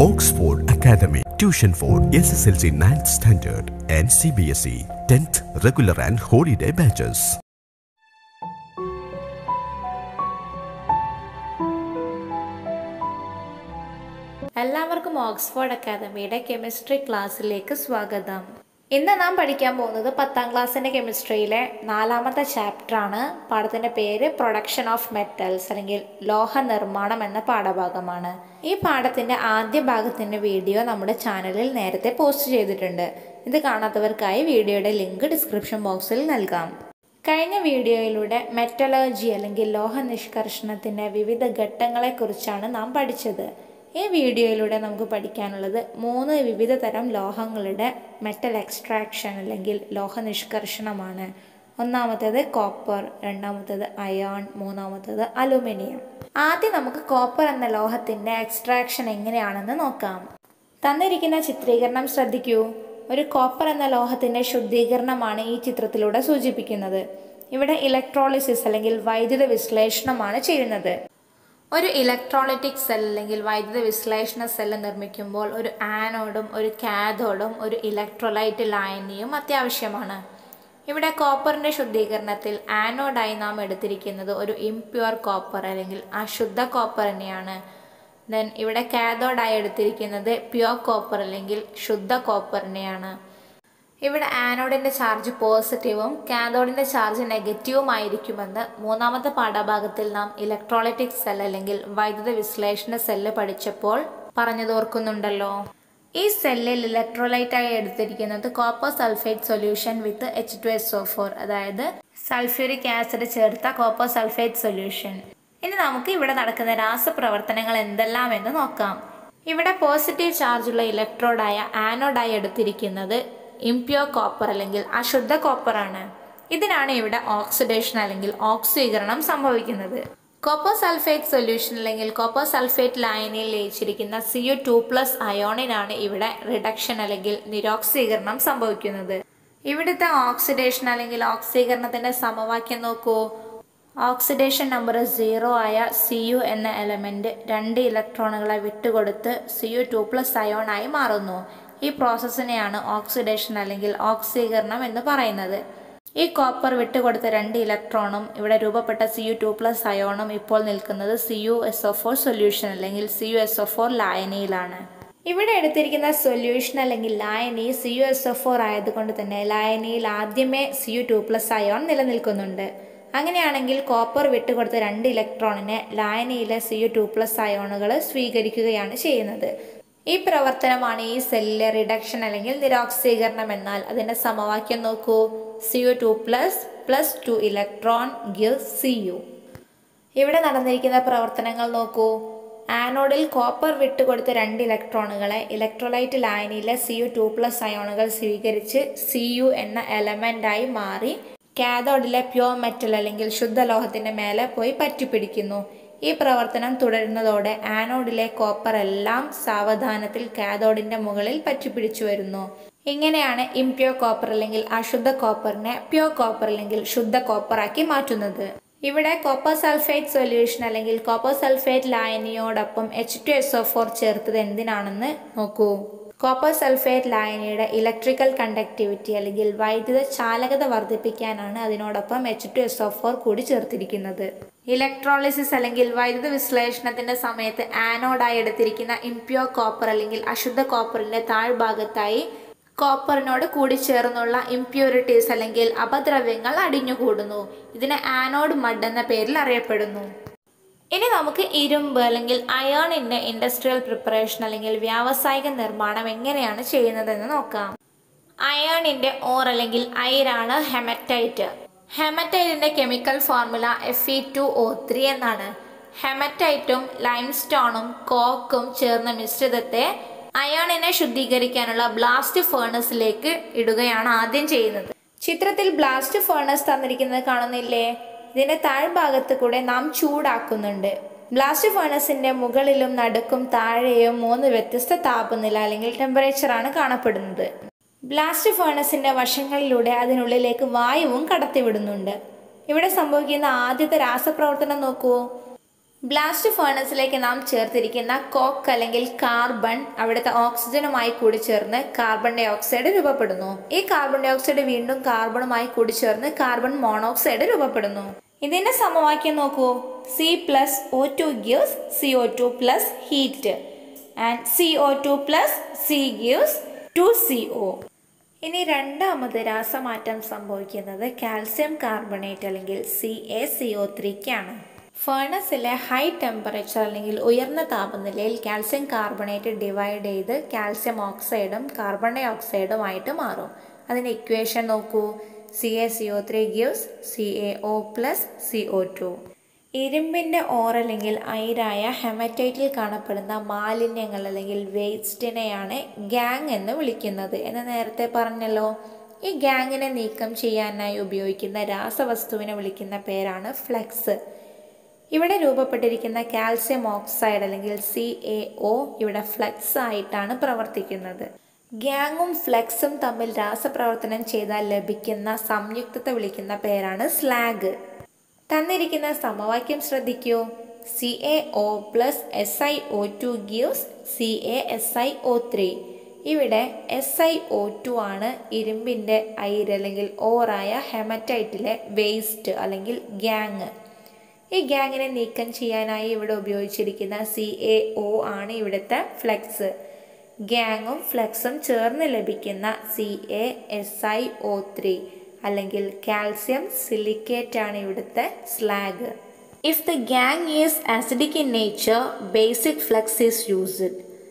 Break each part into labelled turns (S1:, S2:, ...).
S1: Oxford Academy. Tuition for SSLC 9th Standard and CBSE 10th Regular and Holiday Batches.
S2: എല്ലാവർക്കും Oxford അക്കാദമിയുടെ chemistry ക്ലാസ്സിലേക്ക് സ്വാഗതം ഇന്ന് നാം പഠിക്കാൻ പോകുന്നത് പത്താം ക്ലാസ്സിൻ്റെ കെമിസ്ട്രിയിലെ നാലാമത്തെ ചാപ്റ്ററാണ് പാഠത്തിൻ്റെ പേര് പ്രൊഡക്ഷൻ ഓഫ് മെറ്റൽസ് അല്ലെങ്കിൽ ലോഹ നിർമ്മാണം എന്ന പാഠഭാഗമാണ് ഈ പാഠത്തിൻ്റെ ആദ്യ ഭാഗത്തിൻ്റെ വീഡിയോ നമ്മുടെ ചാനലിൽ നേരത്തെ പോസ്റ്റ് ചെയ്തിട്ടുണ്ട് ഇത് കാണാത്തവർക്കായി വീഡിയോയുടെ ലിങ്ക് ഡിസ്ക്രിപ്ഷൻ ബോക്സിൽ നൽകാം കഴിഞ്ഞ വീഡിയോയിലൂടെ മെറ്റലർജി അല്ലെങ്കിൽ ലോഹ നിഷ്കർഷണത്തിൻ്റെ വിവിധ ഘട്ടങ്ങളെക്കുറിച്ചാണ് നാം പഠിച്ചത് ഈ വീഡിയോയിലൂടെ നമുക്ക് പഠിക്കാനുള്ളത് മൂന്ന് വിവിധ തരം ലോഹങ്ങളുടെ മെറ്റൽ എക്സ്ട്രാക്ഷൻ അല്ലെങ്കിൽ ലോഹ നിഷ്കർഷണമാണ് ഒന്നാമത്തേത് കോപ്പർ രണ്ടാമത്തേത് അയോൺ മൂന്നാമത്തേത് അലുമിനിയം ആദ്യം നമുക്ക് കോപ്പർ എന്ന ലോഹത്തിൻ്റെ എക്സ്ട്രാക്ഷൻ എങ്ങനെയാണെന്ന് നോക്കാം തന്നിരിക്കുന്ന ചിത്രീകരണം ശ്രദ്ധിക്കൂ ഒരു കോപ്പർ എന്ന ലോഹത്തിന്റെ ശുദ്ധീകരണമാണ് ഈ ചിത്രത്തിലൂടെ സൂചിപ്പിക്കുന്നത് ഇവിടെ ഇലക്ട്രോളിസിസ് അല്ലെങ്കിൽ വൈദ്യുത വിശ്ലേഷണമാണ് ചെയ്യുന്നത് ഒരു ഇലക്ട്രോളിറ്റിക് സെൽ അല്ലെങ്കിൽ വൈദ്യുത വിശ്ലേഷണ സെല്ല് നിർമ്മിക്കുമ്പോൾ ഒരു ആനോഡും ഒരു കാഥോഡും ഒരു ഇലക്ട്രോലൈറ്റ് ലായനിയും അത്യാവശ്യമാണ് ഇവിടെ കോപ്പറിന്റെ ശുദ്ധീകരണത്തിൽ ആനോഡായി നാം എടുത്തിരിക്കുന്നത് ഒരു ഇംപ്യുവർ കോപ്പർ അല്ലെങ്കിൽ അശുദ്ധ കോപ്പർ തന്നെയാണ് ദെൻ ഇവിടെ കാഥോഡായി എടുത്തിരിക്കുന്നത് പ്യുവർ കോപ്പർ അല്ലെങ്കിൽ ശുദ്ധ കോപ്പറിനെയാണ് ഇവിടെ ആനോഡിന്റെ ചാർജ് പോസിറ്റീവും കാഥോഡിന്റെ ചാർജ് നെഗറ്റീവും ആയിരിക്കുമെന്ന് മൂന്നാമത്തെ പാഠഭാഗത്തിൽ നാം ഇലക്ട്രോളിറ്റിക് സെൽ അല്ലെങ്കിൽ വൈദ്യുത വിശ്ലേഷണ സെല്ല് പഠിച്ചപ്പോൾ പറഞ്ഞത് ഓർക്കുന്നുണ്ടല്ലോ ഈ സെല്ലിൽ ഇലക്ട്രോലൈറ്റായി എടുത്തിരിക്കുന്നത് copper sulphate solution with H two S O four അതായത് സൾഫ്യൂരിക് ആസിഡ് ചേർത്ത കോപ്പർ സൾഫേറ്റ് സൊല്യൂഷൻ ഇനി നമുക്ക് ഇവിടെ നടക്കുന്ന രാസപ്രവർത്തനങ്ങൾ എന്തെല്ലാം എന്ന് നോക്കാം ഇവിടെ പോസിറ്റീവ് ചാർജുള്ള ഇലക്ട്രോഡായ ആനോഡായി എടുത്തിരിക്കുന്നത് ഇംപ്യോർ കോപ്പർ അല്ലെങ്കിൽ അശുദ്ധ കോപ്പറാണ് ഇതിനാണ് ഇവിടെ ഓക്സിഡേഷൻ അല്ലെങ്കിൽ ഓക്സീകരണം സംഭവിക്കുന്നത് കോപ്പർ സൾഫേറ്റ് സൊല്യൂഷൻ അല്ലെങ്കിൽ കോപ്പർ സൾഫേറ്റ് ലായനിയിൽ ലയിച്ചിരിക്കുന്ന സി യു ടു പ്ലസ് അയോണിനാണ് ഇവിടെ റിഡക്ഷൻ അല്ലെങ്കിൽ നിരോക്സീകരണം സംഭവിക്കുന്നത് ഇവിടുത്തെ ഓക്സിഡേഷൻ അല്ലെങ്കിൽ ഓക്സീകരണത്തിന്റെ സമവാക്യം നോക്കൂ ഓക്സിഡേഷൻ നമ്പർ സീറോ ആയ സി യു എന്ന എലമെന്റ് രണ്ട് ഇലക്ട്രോണുകളെ വിട്ടുകൊടുത്ത് C U two plus ion ആയി മാറുന്നു ഈ പ്രോസസ്സിനെയാണ് ഓക്സിഡേഷൻ അല്ലെങ്കിൽ ഓക്സീകരണം എന്ന് പറയുന്നത് ഈ കോപ്പർ വിട്ടുകൊടുത്ത രണ്ട് ഇലക്ട്രോണും ഇവിടെ രൂപപ്പെട്ട സി യു ടു പ്ലസ് അയോണും ഇപ്പോൾ നിൽക്കുന്നത് C U S O four solution അല്ലെങ്കിൽ C U S O four ലായനിയിലാണ് ഇവിടെ എടുത്തിരിക്കുന്ന സൊല്യൂഷൻ അല്ലെങ്കിൽ ലായനി C U S O four ആയതുകൊണ്ട് തന്നെ ലായനിയിൽ ആദ്യമേ C U two plus ion നിലനിൽക്കുന്നുണ്ട് അങ്ങനെയാണെങ്കിൽ കോപ്പർ വിട്ടുകൊടുത്ത രണ്ട് ഇലക്ട്രോണിനെ ലായനിയിലെ സി യു ടു പ്ലസ് അയോണുകൾ സ്വീകരിക്കുകയാണ് ചെയ്യുന്നത് ഈ പ്രവർത്തനമാണ് ഈ സെല്ലിലെ റിഡക്ഷൻ അല്ലെങ്കിൽ നിരോക്സീകരണം എന്നാൽ അതിന്റെ സമവാക്യം നോക്കൂ C U two plus plus two electron give C U ഇവിടെ നടന്നിരിക്കുന്ന പ്രവർത്തനങ്ങൾ നോക്കൂ ആനോഡിൽ കോപ്പർ വിട്ടുകൊടുത്ത രണ്ട് ഇലക്ട്രോണുകളെ ഇലക്ട്രോലൈറ്റ് ലായനിയിലെ സി യു ടു പ്ലസ് അയോണുകൾ സ്വീകരിച്ച് സി യു എന്ന എലമെന്റായി മാറി കാഥോഡിലെ പ്യോർ മെറ്റൽ അല്ലെങ്കിൽ ശുദ്ധലോഹത്തിന്റെ മേലെ പോയി പറ്റിപ്പിടിക്കുന്നു ഈ പ്രവർത്തനം തുടരുന്നതോടെ ആനോഡിലെ കോപ്പർ എല്ലാം സാവധാനത്തിൽ കാഥോഡിന്റെ മുകളിൽ പറ്റിപ്പിടിച്ചു വരുന്നു ഇങ്ങനെയാണ് ഇംപ്യോർ കോപ്പർ അല്ലെങ്കിൽ അശുദ്ധ കോപ്പറിനെ പ്യോർ കോപ്പർ അല്ലെങ്കിൽ ശുദ്ധ കോപ്പറാക്കി മാറ്റുന്നത് ഇവിടെ കോപ്പർ സൾഫേറ്റ് സൊല്യൂഷൻ അല്ലെങ്കിൽ കോപ്പർ സൾഫേറ്റ് ലായനിയോടൊപ്പം H two S O four ചേർത്തത് എന്തിനാണെന്ന് നോക്കൂ കോപ്പർ സൾഫേറ്റ് ലായനിയുടെ ഇലക്ട്രിക്കൽ കണ്ടക്ടിവിറ്റി അല്ലെങ്കിൽ വൈദ്യുത ചാലകത വർദ്ധിപ്പിക്കാനാണ് അതിനോടൊപ്പം H two S O four കൂടി ചേർത്തിരിക്കുന്നത് ഇലക്ട്രോളിസിസ് അല്ലെങ്കിൽ വൈദ്യുത വിശ്ലേഷണത്തിന്റെ സമയത്ത് ആനോഡായി എടുത്തിരിക്കുന്ന ഇംപ്യോർ കോപ്പർ അല്ലെങ്കിൽ അശുദ്ധ കോപ്പറിന്റെ താഴ്ഭാഗത്തായി കോപ്പറിനോട് കൂടിച്ചേർന്നുള്ള ഇംപ്യൂരിറ്റീസ് അല്ലെങ്കിൽ അപദ്രവ്യങ്ങൾ അടിഞ്ഞുകൂടുന്നു ഇതിനെ ആനോഡ് മഡ് എന്ന പേരിൽ അറിയപ്പെടുന്നു ഇനി നമുക്ക് ഇരുമ്പ് അല്ലെങ്കിൽ അയോണിന്റെ ഇൻഡസ്ട്രിയൽ പ്രിപ്പറേഷൻ അല്ലെങ്കിൽ വ്യാവസായിക നിർമ്മാണം എങ്ങനെയാണ് ചെയ്യുന്നതെന്ന് നോക്കാം അയോണിന്റെ ഓർ അല്ലെങ്കിൽ അയിരാണ് ഹെമറ്റൈറ്റ് ഹെമറ്റൈറ്റിന്റെ chemical formula F E two O three എന്നാണ് ഹെമറ്റൈറ്റും ലൈംസ്റ്റോണും കോക്കും ചേർന്ന മിശ്രിതത്തെ അയോണിനെ ശുദ്ധീകരിക്കാനുള്ള ബ്ലാസ്റ്റ് ഫേർണസിലേക്ക് ഇടുകയാണ് ആദ്യം ചെയ്യുന്നത് ചിത്രത്തിൽ ബ്ലാസ്റ്റ് ഫേർണസ് തന്നിരിക്കുന്നത് കാണുന്നില്ലേ ഇതിന്റെ താഴ്ഭാഗത്ത് കൂടെ നാം ചൂടാക്കുന്നുണ്ട് ബ്ലാസ്റ്റ് ഫേർണസിന്റെ മുകളിലും നടുക്കും താഴെയും മൂന്ന് വ്യത്യസ്ത താപനില അല്ലെങ്കിൽ ടെമ്പറേച്ചറാണ് കാണപ്പെടുന്നത് ബ്ലാസ്റ്റ് ഫേർണസിന്റെ വശങ്ങളിലൂടെ അതിനുള്ളിലേക്ക് വായുവും കടത്തിവിടുന്നുണ്ട് ഇവിടെ സംഭവിക്കുന്ന ആദ്യത്തെ രാസപ്രവർത്തനം നോക്കൂ ബ്ലാസ്റ്റ് ഫേണസിലേക്ക് നാം ചേർത്തിരിക്കുന്ന കോക്ക് അല്ലെങ്കിൽ കാർബൺ അവിടുത്തെ ഓക്സിജനുമായി കൂടിച്ചേർന്ന് കാർബൺ ഡൈ ഓക്സൈഡ് രൂപപ്പെടുന്നു ഈ കാർബൺ ഡൈ ഓക്സൈഡ് വീണ്ടും കാർബണുമായി കൂടിച്ചേർന്ന് കാർബൺ മോണോക്സൈഡ് രൂപപ്പെടുന്നു ഇതിന്റെ സമവാക്യം നോക്കൂ C plus O two gives C O two plus heat and C O two plus C gives two C O ഇനി രണ്ടാമത് രാസമാറ്റം സംഭവിക്കുന്നത് കാൽസ്യം കാർബണേറ്റ് അല്ലെങ്കിൽ സി എ സി ഒ ത്രീക്കാണ് ഫേണസിലെ ഹൈ ടെമ്പറേച്ചർ അല്ലെങ്കിൽ ഉയർന്ന താപനിലയിൽ കാൽസ്യം കാർബണേറ്റ് ഡിവൈഡ് ചെയ്ത് കാൽസ്യം ഓക്സൈഡും കാർബൺ ഡൈ ഓക്സൈഡുമായിട്ട് മാറും അതിൻ്റെ ഇക്വേഷൻ നോക്കൂ C A C O three gives C A O plus C O two ഇരുമ്പിൻ്റെ ഓർ അല്ലെങ്കിൽ അയിരായ ഹെമറ്റൈറ്റിൽ കാണപ്പെടുന്ന മാലിന്യങ്ങൾ അല്ലെങ്കിൽ വേസ്റ്റിനെയാണ് ഗ്യാങ് എന്ന് വിളിക്കുന്നത് എന്ന് നേരത്തെ പറഞ്ഞല്ലോ ഈ ഗ്യാങ്ങിനെ നീക്കം ചെയ്യാനായി ഉപയോഗിക്കുന്ന രാസവസ്തുവിനെ വിളിക്കുന്ന പേരാണ് ഫ്ലെക്സ് ഇവിടെ രൂപപ്പെട്ടിരിക്കുന്ന കാൽസ്യം ഓക്സൈഡ് അല്ലെങ്കിൽ സി എ ഒ ഇവിടെ ഫ്ലെക്സ് ആയിട്ടാണ് പ്രവർത്തിക്കുന്നത് ഗ്യാങ്ങും ഫ്ലെക്സും തമ്മിൽ രാസപ്രവർത്തനം ചെയ്താൽ ലഭിക്കുന്ന സംയുക്തത്തെ വിളിക്കുന്ന പേരാണ് സ്ലാഗ് തന്നിരിക്കുന്ന സമവാക്യം ശ്രദ്ധിക്കൂ C A O plus S I O two gives C A S I O three ഇവിടെ എസ് ഐ ഒ ടു ആണ് ഇരുമ്പിൻ്റെ അയിര് അല്ലെങ്കിൽ ഓറായ ഹെമറ്റൈറ്റിലെ വേസ്റ്റ് അല്ലെങ്കിൽ ഗ്യാങ് ഈ ഗ്യാങ്ങിനെ നീക്കം ചെയ്യാനായി ഇവിടെ ഉപയോഗിച്ചിരിക്കുന്ന സി എ ഒ ആണ് ഇവിടുത്തെ ഫ്ലെക്സ് ഗ്യാങ്ങും ഫ്ലെക്സും ചേർന്ന് ലഭിക്കുന്ന C A S I O three അല്ലെങ്കിൽ കാൽസ്യം സിലിക്കേറ്റ് ആണ് ഇവിടുത്തെ slag if the gangue is acidic in nature basic flux is used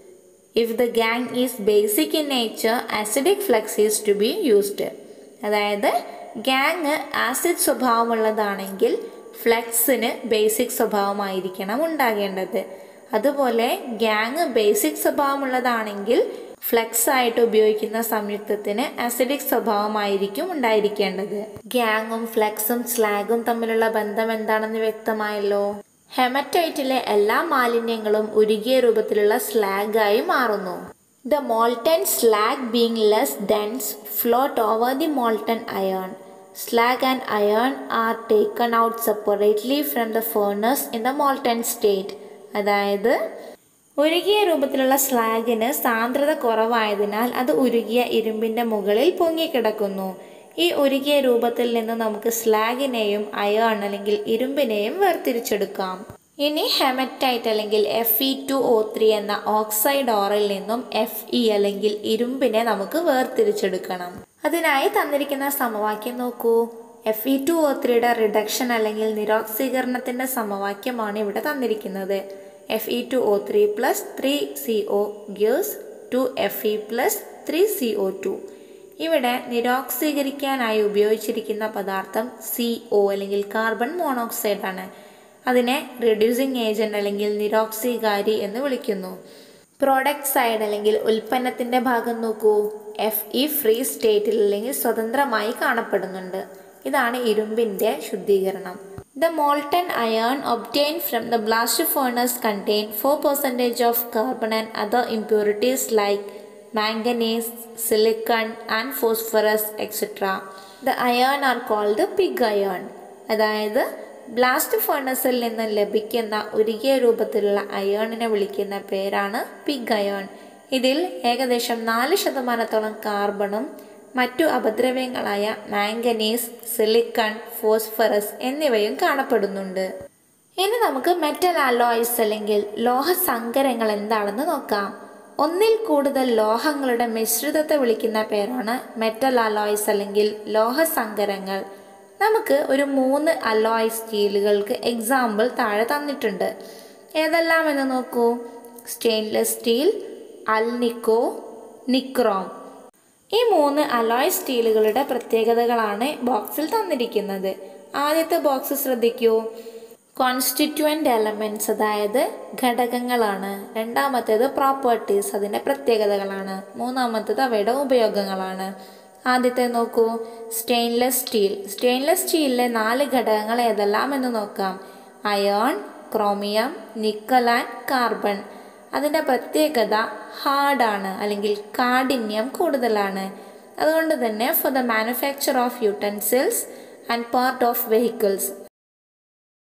S2: if the gangue is basic in nature acidic flux is to be used അതായത് gangue acid സ്വഭാവമുള്ളതാണെങ്കിൽ ഫ്ലെക്സിന് basic സ്വഭാവമായിരിക്കണം ഉണ്ടാകേണ്ടത് അതുപോലെ gang basic സ്വഭാവമുള്ളതാണെങ്കിൽ flex ആയിട്ട് ഉപയോഗിക്കുന്ന സംയുക്തത്തിന് acidic സ്വഭാവമായിരിക്കും ഉണ്ടായിരിക്കേണ്ടത് ഗ്യാങ്ങും ഫ്ലെക്സും സ്ലാഗും തമ്മിലുള്ള ബന്ധം എന്താണെന്ന് വ്യക്തമായല്ലോ ഹെമറ്റൈറ്റിലെ എല്ലാ മാലിന്യങ്ങളും ഉരുകിയ രൂപത്തിലുള്ള സ്ലാഗായി മാറുന്നു the molten slag being less dense float over the molten iron slag and iron are taken out separately from the furnace in the molten state അതായത് ഉരുകിയ രൂപത്തിലുള്ള സ്ലാഗിന് സാന്ദ്രത കുറവായതിനാൽ അത് ഉരുകിയ ഇരുമ്പിൻ്റെ മുകളിൽ പൊങ്ങിക്കിടക്കുന്നു ഈ ഉരുകിയ രൂപത്തിൽ നിന്ന് നമുക്ക് സ്ലാഗിനെയും അയേൺ അല്ലെങ്കിൽ ഇരുമ്പിനെയും വേർതിരിച്ചെടുക്കാം ഇനി ഹെമറ്റൈറ്റ് അല്ലെങ്കിൽ F E two O three എന്ന ഓക്സൈഡ് ഓറിൽ നിന്നും എഫ് ഇ അല്ലെങ്കിൽ ഇരുമ്പിനെ നമുക്ക് വേർതിരിച്ചെടുക്കണം അതിനായി തന്നിരിക്കുന്ന സമവാക്യം നോക്കൂ എഫ് ഇ ടു ഒ ത്രീയുടെ റിഡക്ഷൻ അല്ലെങ്കിൽ നിരോക്സീകരണത്തിൻ്റെ സമവാക്യമാണ് ഇവിടെ തന്നിരിക്കുന്നത് F E two O three plus three C O gives two F E plus three C O two ഇവിടെ നിരോക്സീകരിക്കാനായി ഉപയോഗിച്ചിരിക്കുന്ന പദാർത്ഥം സി ഒ അല്ലെങ്കിൽ കാർബൺ മോണോക്സൈഡ് ആണ് അതിനെ റെഡ്യൂസിങ് ഏജന്റ് അല്ലെങ്കിൽ നിരോക്സീകാരി എന്ന് വിളിക്കുന്നു പ്രോഡക്റ്റ് സൈഡ് അല്ലെങ്കിൽ ഉൽപ്പന്നത്തിൻ്റെ ഭാഗം നോക്കൂ എഫ് ഇ ഫ്രീ സ്റ്റേറ്റിൽ അല്ലെങ്കിൽ സ്വതന്ത്രമായി കാണപ്പെടുന്നുണ്ട് ഇതാണ് ഇരുമ്പിൻ്റെ ശുദ്ധീകരണം the molten iron obtain from the blast furnace contain four percentage of carbon and other impurities like manganese silicon and phosphorus etcetera the iron are cold pig iron അതായത് blast ഫേർണസിൽ നിന്ന് ലഭിക്കുന്ന ഉരുകിയ രൂപത്തിലുള്ള അയേണിനെ വിളിക്കുന്ന പേരാണ് പിഗ് അയേൺ ഇതിൽ ഏകദേശം നാല് ശതമാനത്തോളം കാർബണും മറ്റു അപദ്രവ്യങ്ങളായ മാംഗനീസ് സിലിക്കൺ ഫോസ്ഫറസ് എന്നിവയും കാണപ്പെടുന്നുണ്ട് ഇനി നമുക്ക് മെറ്റൽ അലോയ്സ് അല്ലെങ്കിൽ ലോഹസങ്കരങ്ങൾ എന്താണെന്ന് നോക്കാം ഒന്നിൽ കൂടുതൽ ലോഹങ്ങളുടെ മിശ്രിതത്തെ വിളിക്കുന്ന പേരാണ് മെറ്റൽ അലോയ്സ് അല്ലെങ്കിൽ ലോഹസങ്കരങ്ങൾ നമുക്ക് ഒരു മൂന്ന് അലോയ് സ്റ്റീലുകൾക്ക് എക്സാമ്പിൾ താഴെ തന്നിട്ടുണ്ട് ഏതെല്ലാം എന്ന് നോക്കൂ സ്റ്റെയിൻലെസ് സ്റ്റീൽ അൽനിക്കോ നിക്രോം ഈ മൂന്ന് അലോയ് സ്റ്റീലുകളുടെ പ്രത്യേകതകളാണ് ബോക്സിൽ തന്നിരിക്കുന്നത് ആദ്യത്തെ ബോക്സ് ശ്രദ്ധിക്കൂ കോൺസ്റ്റിറ്റ്യുവൻ്റ് എലമെൻറ്റ്സ് അതായത് ഘടകങ്ങളാണ് രണ്ടാമത്തേത് പ്രോപ്പർട്ടീസ് അതിൻ്റെ പ്രത്യേകതകളാണ് മൂന്നാമത്തേത് അവയുടെ ഉപയോഗങ്ങളാണ് ആദ്യത്തെ നോക്കൂ സ്റ്റെയിൻലെസ് സ്റ്റീൽ സ്റ്റെയിൻലെസ് സ്റ്റീലിലെ നാല് ഘടകങ്ങൾ ഏതെല്ലാം എന്ന് നോക്കാം iron chromium nickel and carbon അതിൻ്റെ പ്രത്യേകത ഹാർഡാണ് അല്ലെങ്കിൽ കാഠിന്യം കൂടുതലാണ് അതുകൊണ്ട് തന്നെ for the manufacture of utensils and part of vehicles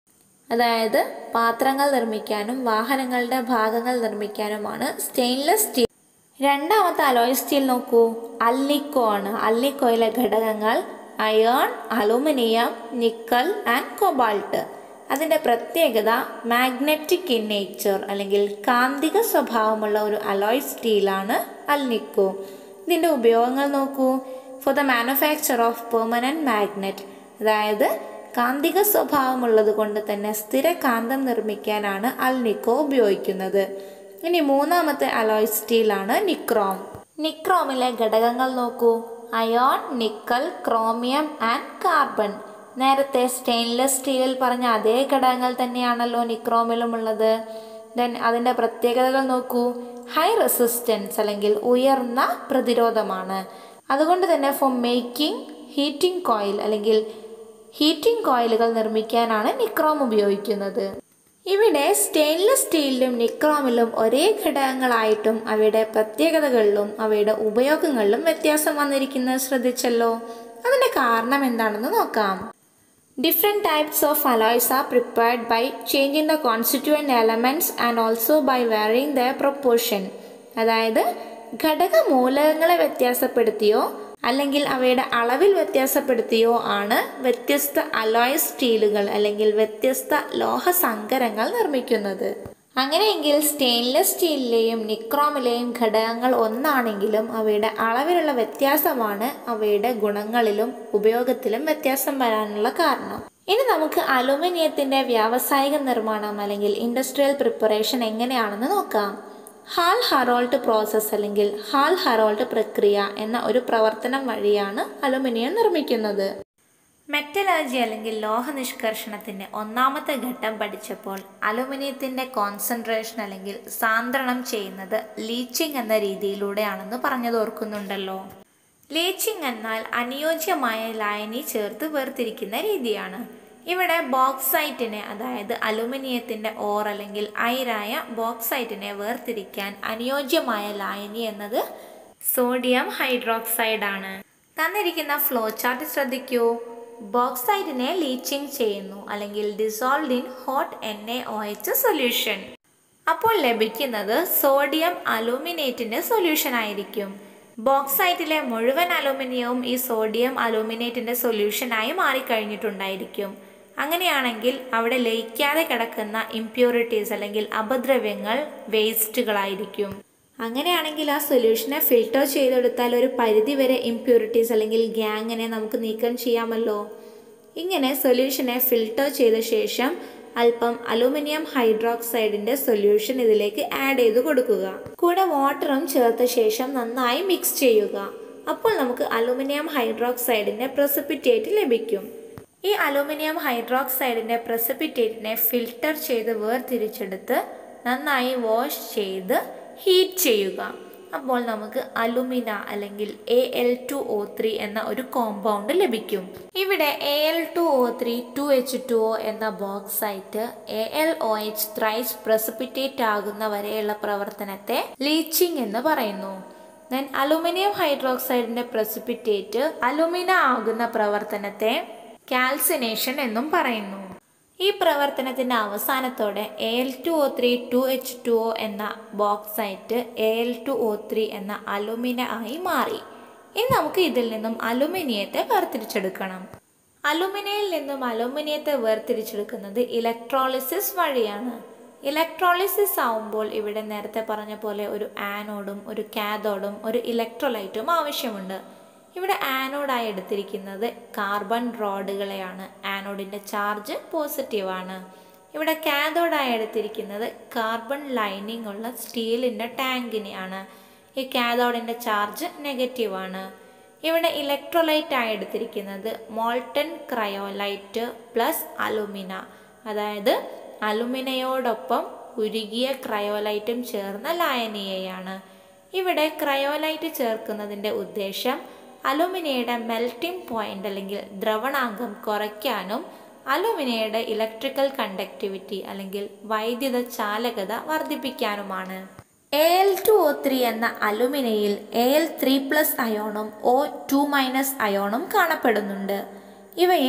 S2: അതായത് പാത്രങ്ങൾ നിർമ്മിക്കാനും വാഹനങ്ങളുടെ ഭാഗങ്ങൾ നിർമ്മിക്കാനുമാണ് സ്റ്റെയിൻലെസ് സ്റ്റീൽ രണ്ടാമത്തെ അലോയ് സ്റ്റീൽ നോക്കൂ അല്ലിക്കോ ആണ് അല്ലിക്കോയിലെ ഘടകങ്ങൾ iron aluminium nickel and cobalt അതിൻ്റെ പ്രത്യേകത മാഗ്നറ്റിക് ഇൻ നേച്ചർ അല്ലെങ്കിൽ കാന്തിക സ്വഭാവമുള്ള ഒരു അലോയ് സ്റ്റീലാണ് അൽനിക്കോ ഇതിൻ്റെ ഉപയോഗങ്ങൾ നോക്കൂ for the manufacture of permanent magnet അതായത് കാന്തിക സ്വഭാവമുള്ളത് കൊണ്ട് തന്നെ സ്ഥിര കാന്തം നിർമ്മിക്കാനാണ് അൽനിക്കോ ഉപയോഗിക്കുന്നത് ഇനി മൂന്നാമത്തെ അലോയ് സ്റ്റീലാണ് നിക്രോം നിക്രോമിലെ ഘടകങ്ങൾ നോക്കൂ iron nickel chromium and carbon നേരത്തെ സ്റ്റെയിൻലെസ് സ്റ്റീലിൽ പറഞ്ഞ അതേ ഘടകങ്ങൾ തന്നെയാണല്ലോ നിക്രോമിലും ഉള്ളത് ദെൻ അതിൻ്റെ പ്രത്യേകതകൾ നോക്കൂ ഹൈ റെസിസ്റ്റൻസ് അല്ലെങ്കിൽ ഉയർന്ന പ്രതിരോധമാണ് അതുകൊണ്ട് തന്നെ ഫോർ മേക്കിംഗ് ഹീറ്റിംഗ് കോയിൽ അല്ലെങ്കിൽ ഹീറ്റിംഗ് കോയിലുകൾ നിർമ്മിക്കാനാണ് നിക്രോം ഉപയോഗിക്കുന്നത് ഇവിടെ സ്റ്റെയിൻലെസ് സ്റ്റീലിലും നിക്രോമിലും ഒരേ ഘടകങ്ങളായിട്ടും അവയുടെ പ്രത്യേകതകളിലും അവയുടെ ഉപയോഗങ്ങളിലും വ്യത്യാസം വന്നിരിക്കുന്നത് ശ്രദ്ധിച്ചല്ലോ അതിൻ്റെ കാരണം എന്താണെന്ന് നോക്കാം Different types of alloys are prepared by changing the constituent elements and also by varying their proportion. അതായത് ഘടക മൂലകങ്ങളെ വ്യത്യാസപ്പെടുത്തിയോ അല്ലെങ്കിൽ അവയുടെ അളവിൽ വ്യത്യാസപ്പെടുത്തിയോ ആണ് വ്യത്യസ്ത അലോയ് സ്റ്റീലുകൾ അല്ലെങ്കിൽ വ്യത്യസ്ത ലോഹ സങ്കരങ്ങൾ നിർമ്മിക്കുന്നത് അങ്ങനെയെങ്കിൽ സ്റ്റെയിൻലെസ് സ്റ്റീലിലെയും നിക്രോമിലെയും ഘടകങ്ങൾ ഒന്നാണെങ്കിലും അവയുടെ അളവിലുള്ള വ്യത്യാസമാണ് അവയുടെ ഗുണങ്ങളിലും ഉപയോഗത്തിലും വ്യത്യാസം വരാനുള്ള കാരണം ഇനി നമുക്ക് അലുമിനിയത്തിന്റെ വ്യാവസായിക നിർമ്മാണം അല്ലെങ്കിൽ ഇൻഡസ്ട്രിയൽ പ്രിപ്പറേഷൻ എങ്ങനെയാണെന്ന് നോക്കാം ഹാൾ ഹറോൾട്ട് പ്രോസസ്സ് അല്ലെങ്കിൽ ഹാൾ ഹറോൾട്ട് പ്രക്രിയ എന്ന ഒരു പ്രവർത്തനം വഴിയാണ് അലുമിനിയം നിർമ്മിക്കുന്നത് മെറ്റലർജി അല്ലെങ്കിൽ ലോഹ നിഷ്കർഷണത്തിൻ്റെ ഒന്നാമത്തെ ഘട്ടം പഠിച്ചപ്പോൾ അലുമിനിയത്തിൻ്റെ കോൺസെൻട്രേഷൻ അല്ലെങ്കിൽ സാന്ദ്രണം ചെയ്യുന്നത് ലീച്ചിങ് എന്ന രീതിയിലൂടെയാണെന്ന് പറഞ്ഞത് ഓർക്കുന്നുണ്ടല്ലോ ലീച്ചിങ് എന്നാൽ അനുയോജ്യമായ ലായനി ചേർത്ത് വേർതിരിക്കുന്ന രീതിയാണ് ഇവിടെ ബോക്സൈറ്റിനെ അതായത് അലുമിനിയത്തിൻ്റെ ഓർ അല്ലെങ്കിൽ അയിരായ ബോക്സൈറ്റിനെ വേർതിരിക്കാൻ അനുയോജ്യമായ ലായനി എന്നത് സോഡിയം ഹൈഡ്രോക്സൈഡ് ആണ് തന്നിരിക്കുന്ന ഫ്ലോ ചാർട്ട് ശ്രദ്ധിക്കൂ ബോക്സൈറ്റിനെ ലീച്ചിങ് ചെയ്യുന്നു അല്ലെങ്കിൽ dissolve in hot N A O H solution അപ്പോൾ ലഭിക്കുന്നത് സോഡിയം അലൂമിനേറ്റിന്റെ സൊല്യൂഷൻ ആയിരിക്കും ബോക്സൈറ്റിലെ മുഴുവൻ അലൂമിനിയവും ഈ സോഡിയം അലൂമിനേറ്റിന്റെ സൊല്യൂഷനായി മാറിക്കഴിഞ്ഞിട്ടുണ്ടായിരിക്കും അങ്ങനെയാണെങ്കിൽ അവിടെ ലയിക്കാതെ കിടക്കുന്ന ഇംപ്യൂരിറ്റീസ് അല്ലെങ്കിൽ അപദ്രവ്യങ്ങൾ വേസ്റ്റുകളായിരിക്കും അങ്ങനെയാണെങ്കിൽ ആ സൊല്യൂഷനെ ഫിൽട്ടർ ചെയ്തെടുത്താൽ ഒരു പരിധിവരെ ഇംപ്യൂരിറ്റീസ് അല്ലെങ്കിൽ ഗ്യാങ്ങിനെ നമുക്ക് നീക്കം ചെയ്യാമല്ലോ ഇങ്ങനെ സൊല്യൂഷനെ ഫിൽട്ടർ ചെയ്ത ശേഷം അല്പം അലൂമിനിയം ഹൈഡ്രോക്സൈഡിന്റെ സൊല്യൂഷൻ ഇതിലേക്ക് ആഡ് ചെയ്ത് കൊടുക്കുക കൂടെ വാട്ടറും ചേർത്ത ശേഷം നന്നായി മിക്സ് ചെയ്യുക അപ്പോൾ നമുക്ക് അലൂമിനിയം ഹൈഡ്രോക്സൈഡിന്റെ പ്രസിപ്പിറ്റേറ്റ് ലഭിക്കും ഈ അലൂമിനിയം ഹൈഡ്രോക്സൈഡിന്റെ പ്രസിപ്പിറ്റേറ്റിനെ ഫിൽട്ടർ ചെയ്ത് വേർതിരിച്ചെടുത്ത് നന്നായി വാഷ് ചെയ്ത് ഹീറ്റ് ചെയ്യുക അപ്പോൾ നമുക്ക് അലുമിന അല്ലെങ്കിൽ A L two O three എന്ന ഒരു കോമ്പൗണ്ട് ലഭിക്കും ഇവിടെ A L two O three two H two O എന്ന bauxite A L O H thrice precipitate ആകുന്ന വരെയുള്ള പ്രവർത്തനത്തെ ലീച്ചിങ് എന്ന് പറയുന്നു ദെൻ അലുമിനിയം ഹൈഡ്രോക്സൈഡിന്റെ പ്രസിപ്പിറ്റേറ്റ് അലുമിന ആകുന്ന പ്രവർത്തനത്തെ കാൽസിനേഷൻ എന്നും പറയുന്നു ഈ പ്രവർത്തനത്തിന്റെ അവസാനത്തോടെ A L two O three two H two O എന്ന bauxite A L two O three എന്ന അലുമിന ആയി മാറി ഇനി നമുക്ക് ഇതിൽ നിന്നും അലുമിനിയത്തെ വേർതിരിച്ചെടുക്കണം അലുമിനിയയിൽ നിന്നും അലുമിനിയത്തെ വേർതിരിച്ചെടുക്കുന്നത് ഇലക്ട്രോളിസിസ് വഴിയാണ് ഇലക്ട്രോളിസിസ് ആവുമ്പോൾ ഇവിടെ നേരത്തെ പറഞ്ഞ പോലെ ഒരു ആനോഡും ഒരു കാഥോഡും ഒരു ഇലക്ട്രോലൈറ്റും ആവശ്യമുണ്ട് ഇവിടെ ആനോഡായി എടുത്തിരിക്കുന്നത് കാർബൺ റോഡുകളെയാണ് ആനോഡിൻ്റെ ചാർജ് പോസിറ്റീവാണ് ഇവിടെ കാഥോഡായി എടുത്തിരിക്കുന്നത് കാർബൺ ലൈനിങ് ഉള്ള സ്റ്റീലിൻ്റെ ടാങ്കിനെയാണ് ഈ കാഥോഡിൻ്റെ ചാർജ് നെഗറ്റീവാണ് ഇവിടെ ഇലക്ട്രോലൈറ്റ് ആയി എടുത്തിരിക്കുന്നത് മോൾട്ടൺ ക്രയോലൈറ്റ് പ്ലസ് അലുമിന അതായത് അലുമിനയോടൊപ്പം ഉരുകിയ ക്രയോലൈറ്റും ചേർന്ന ലായനിയെയാണ് ഇവിടെ ക്രയോലൈറ്റ് ചേർക്കുന്നതിൻ്റെ ഉദ്ദേശം അലുമിനിയയുടെ മെൽറ്റിംഗ് പോയിന്റ് അല്ലെങ്കിൽ ദ്രവണാങ്കം കുറയ്ക്കാനും അലുമിനിയയുടെ ഇലക്ട്രിക്കൽ കണ്ടക്ടിവിറ്റി അല്ലെങ്കിൽ വൈദ്യുത ചാലകത വർദ്ധിപ്പിക്കാനുമാണ് A L two O three എന്ന അലുമിനയിൽ എ എൽ ത്രീ പ്ലസ് അയോണും ഒ ടു മൈനസ് അയോണും കാണപ്പെടുന്നുണ്ട് ഇവയിൽ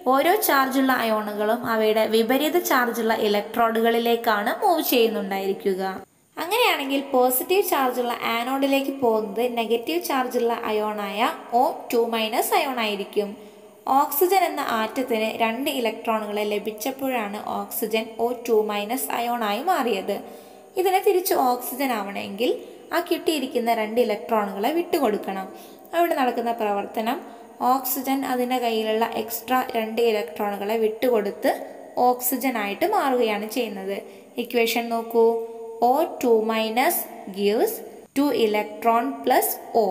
S2: ഓരോ ചാർജുള്ള അയോണുകളും അവയുടെ വിപരീത ചാർജുള്ള ഇലക്ട്രോഡുകളിലേക്കാണ് മൂവ് ചെയ്യുന്നുണ്ടായിരിക്കുക അങ്ങനെയാണെങ്കിൽ പോസിറ്റീവ് ചാർജുള്ള ആനോഡിലേക്ക് പോകുന്നത് നെഗറ്റീവ് ചാർജുള്ള അയോണായ ഒ ടു മൈനസ് അയോൺ ആയിരിക്കും ഓക്സിജൻ എന്ന ആറ്റത്തിന് രണ്ട് ഇലക്ട്രോണുകളെ ലഭിച്ചപ്പോഴാണ് ഓക്സിജൻ ഒ ടു മൈനസ് അയോണായി മാറിയത് ഇതിനെ തിരിച്ച് ഓക്സിജൻ ആവണമെങ്കിൽ ആ കിട്ടിയിരിക്കുന്ന രണ്ട് ഇലക്ട്രോണുകളെ വിട്ടുകൊടുക്കണം അവിടെ നടക്കുന്ന പ്രവർത്തനം ഓക്സിജൻ അതിൻ്റെ കയ്യിലുള്ള എക്സ്ട്രാ രണ്ട് ഇലക്ട്രോണുകളെ വിട്ടുകൊടുത്ത് ഓക്സിജൻ ആയിട്ട് മാറുകയാണ് ചെയ്യുന്നത് ഇക്വേഷൻ നോക്കൂ O two minus gives two electron plus O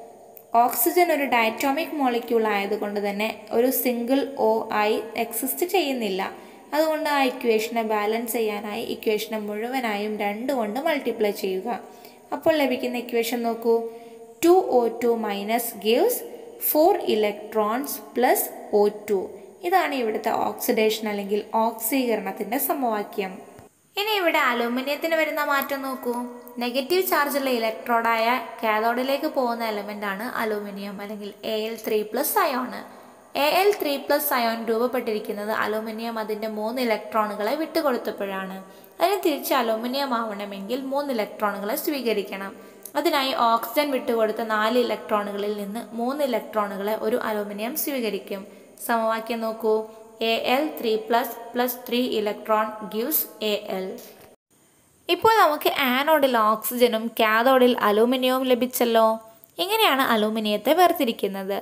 S2: oxygen ഒരു ഡയറ്റോമിക് മോളിക്യൂൾ ആയതുകൊണ്ട് തന്നെ ഒരു സിംഗിൾ ഒ ആയി എക്സിസ്റ്റ് ചെയ്യുന്നില്ല അതുകൊണ്ട് ആ ഇക്വേഷനെ ബാലൻസ് ചെയ്യാനായി ഇക്വേഷനെ മുഴുവനായും രണ്ട് കൊണ്ട് മൾട്ടിപ്ലൈ ചെയ്യുക അപ്പോൾ ലഭിക്കുന്ന ഇക്വേഷൻ നോക്കൂ two O two minus gives four electrons plus O two ഇതാണ് ഇവിടുത്തെ ഓക്സിഡേഷൻ അല്ലെങ്കിൽ ഓക്സീകരണത്തിൻ്റെ സമവാക്യം ഇനി ഇവിടെ അലൂമിനിയത്തിന് വരുന്ന മാറ്റം നോക്കൂ നെഗറ്റീവ് ചാർജുള്ള ഇലക്ട്രോഡായ കാഥോഡിലേക്ക് പോകുന്ന എലമെൻ്റ് ആണ് അലൂമിനിയം അല്ലെങ്കിൽ A L three plus ion A L three plus ion രൂപപ്പെട്ടിരിക്കുന്നത് അലൂമിനിയം അതിൻ്റെ മൂന്ന് ഇലക്ട്രോണുകളെ വിട്ടുകൊടുത്തപ്പോഴാണ് അതിന് തിരിച്ച് അലൂമിനിയം ആവണമെങ്കിൽ മൂന്ന് ഇലക്ട്രോണുകളെ സ്വീകരിക്കണം അതിനായി ഓക്സിജൻ വിട്ടുകൊടുത്ത നാല് ഇലക്ട്രോണുകളിൽ നിന്ന് മൂന്ന് ഇലക്ട്രോണുകളെ ഒരു അലൂമിനിയം സ്വീകരിക്കും സമവാക്യം നോക്കൂ A L three plus plus three electron gives A L ഇപ്പോൾ നമുക്ക് ആനോഡിൽ ഓക്സിജനും കാഥോഡിൽ അലൂമിനിയവും ലഭിച്ചല്ലോ ഇങ്ങനെയാണ് അലൂമിനിയത്തെ വേർതിരിക്കുന്നത്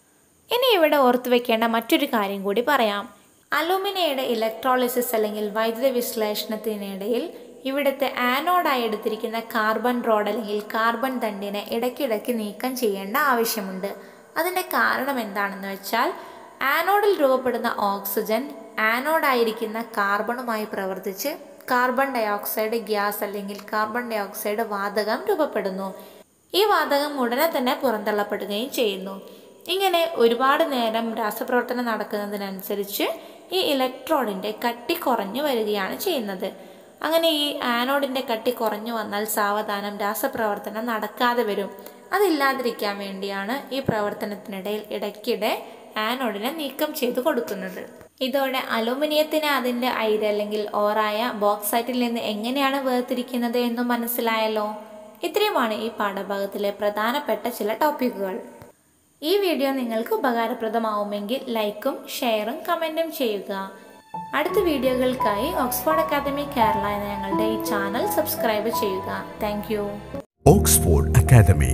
S2: ഇനി ഇവിടെ ഓർത്തു വെക്കേണ്ട മറ്റൊരു കാര്യം കൂടി പറയാം അലൂമിനിയയുടെ ഇലക്ട്രോളിസിസ് അല്ലെങ്കിൽ വൈദ്യുത വിശ്ലേഷണത്തിനിടയിൽ ഇവിടുത്തെ ആനോഡായി എടുത്തിരിക്കുന്ന കാർബൺ റോഡ് അല്ലെങ്കിൽ കാർബൺ തണ്ടിനെ ഇടയ്ക്കിടയ്ക്ക് നീക്കം ചെയ്യേണ്ട ആവശ്യമുണ്ട് അതിൻ്റെ കാരണം എന്താണെന്ന് വെച്ചാൽ ആനോഡിൽ രൂപപ്പെടുന്ന ഓക്സിജൻ ആനോഡായിരിക്കുന്ന കാർബണുമായി പ്രവർത്തിച്ച് കാർബൺ ഡയോക്സൈഡ് ഗ്യാസ് അല്ലെങ്കിൽ കാർബൺ ഡയോക്സൈഡ് വാതകം രൂപപ്പെടുന്നു ഈ വാതകം ഉടനെ തന്നെ പുറന്തള്ളപ്പെടുകയും ചെയ്യുന്നു ഇങ്ങനെ ഒരുപാട് നേരം രാസപ്രവർത്തനം നടക്കുന്നതിനനുസരിച്ച് ഈ ഇലക്ട്രോണിൻ്റെ കട്ടി കുറഞ്ഞു വരികയാണ് ചെയ്യുന്നത് അങ്ങനെ ഈ ആനോഡിൻ്റെ കട്ടി കുറഞ്ഞു വന്നാൽ സാവധാനം രാസപ്രവർത്തനം നടക്കാതെ വരും അതില്ലാതിരിക്കാൻ വേണ്ടിയാണ് ഈ പ്രവർത്തനത്തിനിടയിൽ ഇടയ്ക്കിടെ ആനോഡിനെ നീക്കം ചെയ്തു കൊടുക്കുന്നത് ഇതോടെ അലൂമിനിയത്തിനെ അതിൻ്റെ അയിര് അല്ലെങ്കിൽ ഓറായ ബോക്സൈറ്റിൽ നിന്ന് എങ്ങനെയാണ് വേർതിരിക്കുന്നത് എന്നും മനസ്സിലായല്ലോ ഇത്രയുമാണ് ഈ പാഠഭാഗത്തിലെ പ്രധാനപ്പെട്ട ചില ടോപ്പിക്കുകൾ ഈ വീഡിയോ നിങ്ങൾക്ക് ഉപകാരപ്രദമാവുമെങ്കിൽ ലൈക്കും ഷെയറും കമൻറ്റും ചെയ്യുക അടുത്ത വീഡിയോകൾക്കായി ഓക്സ്ഫോർഡ് അക്കാദമി കേരള എന്ന ഞങ്ങളുടെ ഈ ചാനൽ സബ്സ്ക്രൈബ് ചെയ്യുക താങ്ക്
S1: ഓക്സ്ഫോർഡ് അക്കാദമി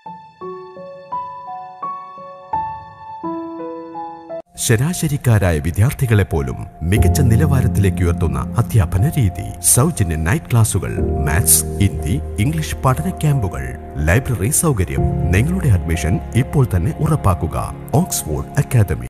S1: ശരാശരിക്കാരായ വിദ്യാർത്ഥികളെ പോലും മികച്ച നിലവാരത്തിലേക്ക് ഉയർത്തുന്ന അധ്യാപന രീതി സൗജന്യ നൈറ്റ് ക്ലാസുകൾ മാത്സ് ഹിന്ദി ഇംഗ്ലീഷ് പഠന ക്യാമ്പുകൾ ലൈബ്രറി സൗകര്യം നിങ്ങളുടെ അഡ്മിഷൻ ഇപ്പോൾ തന്നെ ഉറപ്പാക്കുക ഓക്സ്ഫോർഡ് അക്കാദമി